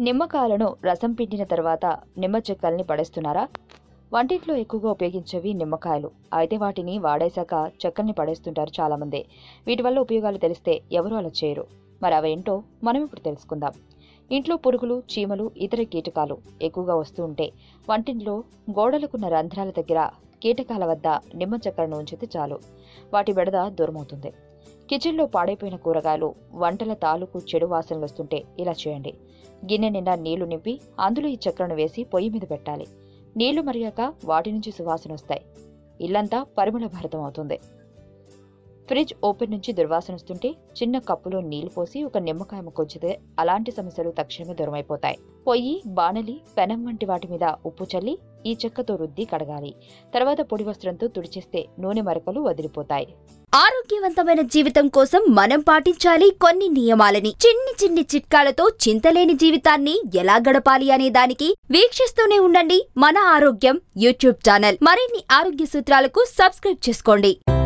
నిమ్మకాయలను రసం పిండిన తర్వాత నిమ్మ చెక్కల్ని పడేస్తున్నారా వంటింట్లో ఎక్కువగా ఉపయోగించేవి నిమ్మకాయలు అయితే వాటిని వాడేశాక చెక్కల్ని పడేస్తుంటారు చాలామంది వీటి వల్ల ఉపయోగాలు తెలిస్తే ఎవరూ అలా చేయరు మరి అవేంటో మనం ఇప్పుడు తెలుసుకుందాం ఇంట్లో పురుగులు చీమలు ఇతర కీటకాలు ఎక్కువగా వస్తూ ఉంటే వంటింట్లో గోడలకున్న రంధ్రాల దగ్గర కీటకాల వద్ద నిమ్మ చెక్కలను ఉంచితే చాలు వాటి బెడద దూరమవుతుంది కిచెన్లో పాడైపోయిన కూరగాయలు వంటల తాలూకు చెడు వాసనలు వస్తుంటే ఇలా చేయండి గిన్నె నిండా నీళ్లు నింపి అందులో ఈ చక్కెరను వేసి పొయ్యి మీద పెట్టాలి నీళ్లు మరిగాక వాటి నుంచి సువాసన వస్తాయి ఇల్లంతా పరిమళ భరితం అవుతుంది ఫ్రిడ్జ్ ఓపెన్ నుంచి దుర్వాసన వస్తుంటే చిన్న కప్పులో నీళ్లు పోసి ఒక నిమ్మకాయ ముక్కొచ్చితే అలాంటి సమస్యలు తక్షణమే దూరమైపోతాయి పొయ్యి బాణలి పెనం వంటి వాటి మీద ఉప్పు చల్లి ఈ చెక్కతో రుద్ది కడగాలి తర్వాత పొడి వస్త్రంతో తుడిచేస్తే నూనె మరకలు వదిలిపోతాయి ఆరోగ్యవంతమైన జీవితం కోసం మనం పాటించాలి కొన్ని నియమాలని చిన్ని చిన్ని చిట్కాలతో చింతలేని జీవితాన్ని ఎలా గడపాలి అనే దానికి వీక్షిస్తూనే ఉండండి మన ఆరోగ్యం యూట్యూబ్ ఛానల్ మరిన్ని ఆరోగ్య సూత్రాలకు సబ్స్క్రైబ్ చేసుకోండి